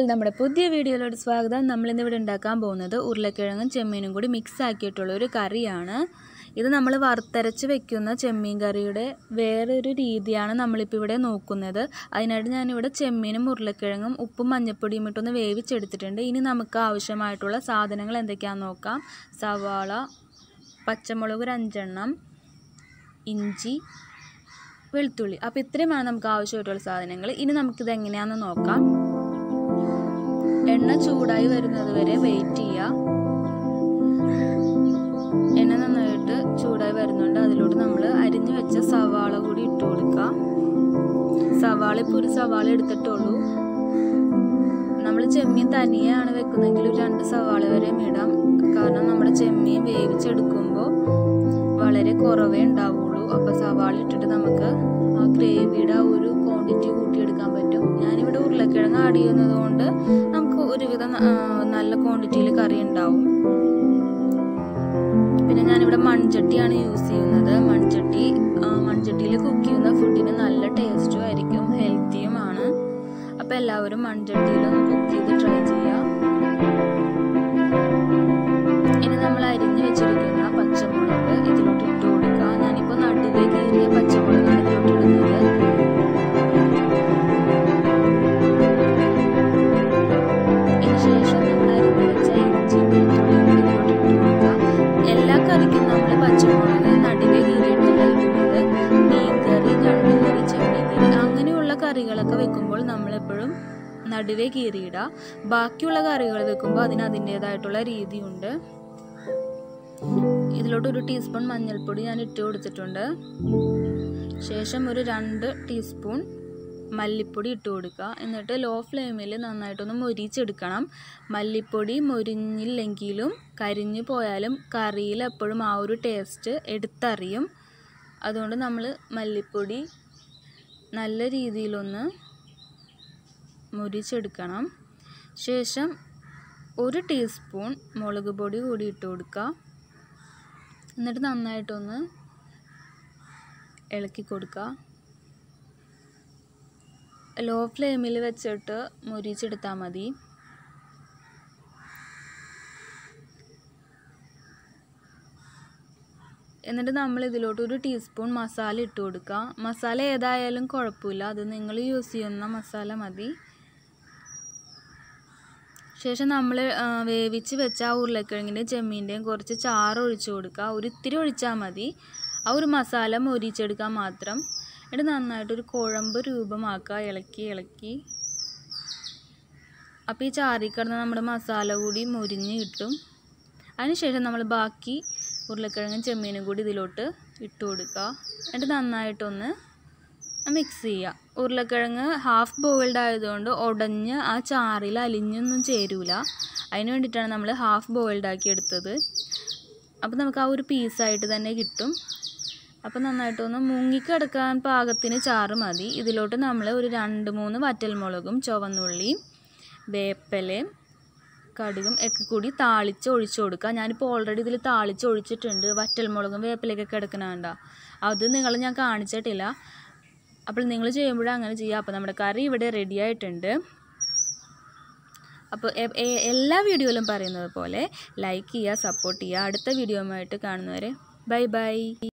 നമ്മുടെ പുതിയ വീഡിയോയിലോട്ട് സ്വാഗതം നമ്മളിന്ന് ഇവിടെ ഉണ്ടാക്കാൻ പോകുന്നത് ഉരുളക്കിഴങ്ങും ചെമ്മീനും കൂടി മിക്സ് ആക്കിയിട്ടുള്ള ഒരു കറിയാണ് ഇത് നമ്മൾ വറുത്തരച്ച് വെക്കുന്ന ചെമ്മീൻ കറിയുടെ വേറൊരു രീതിയാണ് നമ്മളിപ്പോൾ ഇവിടെ നോക്കുന്നത് അതിനായിട്ട് ഞാനിവിടെ ചെമ്മീനും ഉരുളക്കിഴങ്ങും ഉപ്പും മഞ്ഞൾപ്പൊടിയും ഇട്ടൊന്ന് വേവിച്ചെടുത്തിട്ടുണ്ട് ഇനി നമുക്ക് ആവശ്യമായിട്ടുള്ള സാധനങ്ങൾ എന്തൊക്കെയാണെന്ന് നോക്കാം സവാള പച്ചമുളക് ഒരു അഞ്ചെണ്ണം ഇഞ്ചി വെളുത്തുള്ളി അപ്പോൾ ഇത്രയുമാണ് നമുക്ക് ആവശ്യമായിട്ടുള്ള സാധനങ്ങൾ ഇനി നമുക്കിത് എങ്ങനെയാണെന്ന് നോക്കാം എണ്ണ ചൂടായി വരുന്നത് വരെ വെയിറ്റ് ചെയ്യുക എണ്ണ നന്നായിട്ട് ചൂടായി വരുന്നുണ്ട് അതിലോട്ട് നമ്മൾ അരിഞ്ഞു വെച്ച സവാള കൂടി ഇട്ട് കൊടുക്കുക സവാള ഇപ്പോൾ ഒരു സവാള എടുത്തിട്ടുള്ളൂ നമ്മൾ ചെമ്മീൻ തനിയാണ് വെക്കുന്നെങ്കിൽ ഒരു രണ്ട് സവാള വരെ ഇടാം കാരണം നമ്മുടെ ചെമ്മീൻ വേവിച്ചെടുക്കുമ്പോൾ വളരെ കുറവേ ഉണ്ടാവുള്ളൂ അപ്പോൾ സവാള ഇട്ടിട്ട് നമുക്ക് ആ ഗ്രേവിയുടെ ആ ഒരു ക്വാണ്ടിറ്റി കൂട്ടിയെടുക്കാൻ പറ്റും ഞാനിവിടെ ഉരുളക്കിഴങ്ങ് ആഡ് ചെയ്യുന്നത് കൊണ്ട് നമുക്ക് ഒരുവിധം നല്ല ക്വാണ്ടിറ്റിയിൽ കറി ഉണ്ടാവും പിന്നെ ഞാനിവിടെ മൺചട്ടിയാണ് യൂസ് ചെയ്യുന്നത് മൺചട്ടി മൺചട്ടിയിൽ കുക്ക് ചെയ്യുന്ന ഫുഡിന് നല്ല ടേസ്റ്റും ആയിരിക്കും ഹെൽത്തിയുമാണ് അപ്പോൾ എല്ലാവരും മൺചട്ടിയിൽ ഒന്ന് കുക്ക് ചെയ്ത് ട്രൈ ചെയ്യാം ഇനി നമ്മൾ അരിഞ്ഞ് വെച്ചിരിക്കുന്ന പച്ചമുളക് ഇതിലോട്ട് ഇട്ട് കൊടുക്കുക ഞാനിപ്പോൾ നടുവേ കീറിയ പച്ചമുളകാണ് ഇതിലോട്ട് ഇടുന്നത് ഇതിന് ശേഷം നമ്മൾ അരിഞ്ഞ് വെച്ച ഇഞ്ചി വെളുത്തുള്ളിയും കൂടി ഇതിലോട്ട് ഇട്ട് കൊടുക്കുക എല്ലാ കറിക്കും നമ്മൾ പച്ചമുളക് നടുവേ കീറിയിട്ടല്ല ഇടുന്നത് മീൻ കറി ഞണ്ട് കറി ചെമ്മീൻ കറി അങ്ങനെയുള്ള കറികളൊക്കെ വെക്കുമ്പോൾ നമ്മളെപ്പോഴും നടുവേ കീറിയിടുക ബാക്കിയുള്ള കറികൾ വെക്കുമ്പോൾ അതിന് അതിൻ്റേതായിട്ടുള്ള രീതിയുണ്ട് ഇതിലോട്ട് ഒരു ടീസ്പൂൺ മഞ്ഞൾപ്പൊടി ഞാൻ ഇട്ട് കൊടുത്തിട്ടുണ്ട് ശേഷം ഒരു രണ്ട് ടീസ്പൂൺ മല്ലിപ്പൊടി ഇട്ട് കൊടുക്കുക എന്നിട്ട് ലോ ഫ്ലെയിമിൽ നന്നായിട്ടൊന്ന് മൊരിച്ചെടുക്കണം മല്ലിപ്പൊടി മൊരിഞ്ഞില്ലെങ്കിലും കരിഞ്ഞു പോയാലും കറിയിൽ എപ്പോഴും ആ ഒരു ടേസ്റ്റ് എടുത്തറിയും അതുകൊണ്ട് നമ്മൾ മല്ലിപ്പൊടി നല്ല രീതിയിലൊന്ന് മുരിച്ചെടുക്കണം ശേഷം ഒരു ടീസ്പൂൺ മുളക് പൊടി കൂടി ഇട്ട് കൊടുക്കുക എന്നിട്ട് നന്നായിട്ടൊന്ന് ഇളക്കി കൊടുക്കുക ലോ ഫ്ലെയിമിൽ വെച്ചിട്ട് മുരിച്ചെടുത്താൽ മതി എന്നിട്ട് നമ്മൾ ഇതിലോട്ട് ഒരു ടീസ്പൂൺ മസാല ഇട്ട് കൊടുക്കുക മസാല ഏതായാലും കുഴപ്പമില്ല അത് നിങ്ങൾ യൂസ് ചെയ്യുന്ന മസാല മതി ശേഷം നമ്മൾ വേവിച്ച് വെച്ച ആ ഉരുളക്കിഴങ്ങിൻ്റെയും ചെമ്മീൻ്റെയും കുറച്ച് ചാറ് ഒഴിച്ചു കൊടുക്കുക ഒരു ഇത്തിരി ഒഴിച്ചാൽ മതി ആ ഒരു മസാല മൊരിച്ചെടുക്കാൻ മാത്രം എന്നിട്ട് നന്നായിട്ടൊരു കുഴമ്പ് രൂപമാക്കുക ഇളക്കി ഇളക്കി അപ്പോൾ ഈ ചാറി കിടന്ന നമ്മുടെ മസാല കൂടി മൊരിഞ്ഞ് കിട്ടും അതിനുശേഷം നമ്മൾ ബാക്കി ഉരുളക്കിഴങ്ങും ചെമ്മീനും കൂടി ഇതിലോട്ട് ഇട്ട് കൊടുക്കുക എന്നിട്ട് നന്നായിട്ടൊന്ന് മിക്സ് ചെയ്യുക ഉരുളക്കിഴങ്ങ് ഹാഫ് ബോയിൽഡ് ആയതുകൊണ്ട് ഉടഞ്ഞ് ആ ചാറിൽ അലിഞ്ഞൊന്നും ചേരൂല അതിന് വേണ്ടിയിട്ടാണ് നമ്മൾ ഹാഫ് ബോയിൽഡ് ആക്കി എടുത്തത് അപ്പോൾ നമുക്ക് ആ ഒരു പീസായിട്ട് തന്നെ കിട്ടും അപ്പോൾ നന്നായിട്ടൊന്ന് മുങ്ങിക്കിടക്കാൻ പാകത്തിന് ചാറ് മതി ഇതിലോട്ട് നമ്മൾ ഒരു രണ്ട് മൂന്ന് വറ്റൽമുളകും ചുവന്നുള്ളിയും വേപ്പലയും കടുകും ഒക്കെ കൂടി താളിച്ച് ഒഴിച്ചു കൊടുക്കുക ഞാനിപ്പോൾ ഓൾറെഡി ഇതിൽ താളിച്ച് ഒഴിച്ചിട്ടുണ്ട് വറ്റൽമുളകും വേപ്പിലയൊക്കെ കിടക്കണണ്ട അത് നിങ്ങൾ ഞാൻ കാണിച്ചിട്ടില്ല അപ്പോൾ നിങ്ങൾ ചെയ്യുമ്പോഴും അങ്ങനെ ചെയ്യുക അപ്പോൾ നമ്മുടെ കറി ഇവിടെ റെഡി ആയിട്ടുണ്ട് അപ്പോൾ എല്ലാ വീഡിയോയിലും പറയുന്നത് പോലെ ലൈക്ക് ചെയ്യുക സപ്പോർട്ട് ചെയ്യുക അടുത്ത വീഡിയോയുമായിട്ട് കാണുന്നവരെ ബൈ ബൈ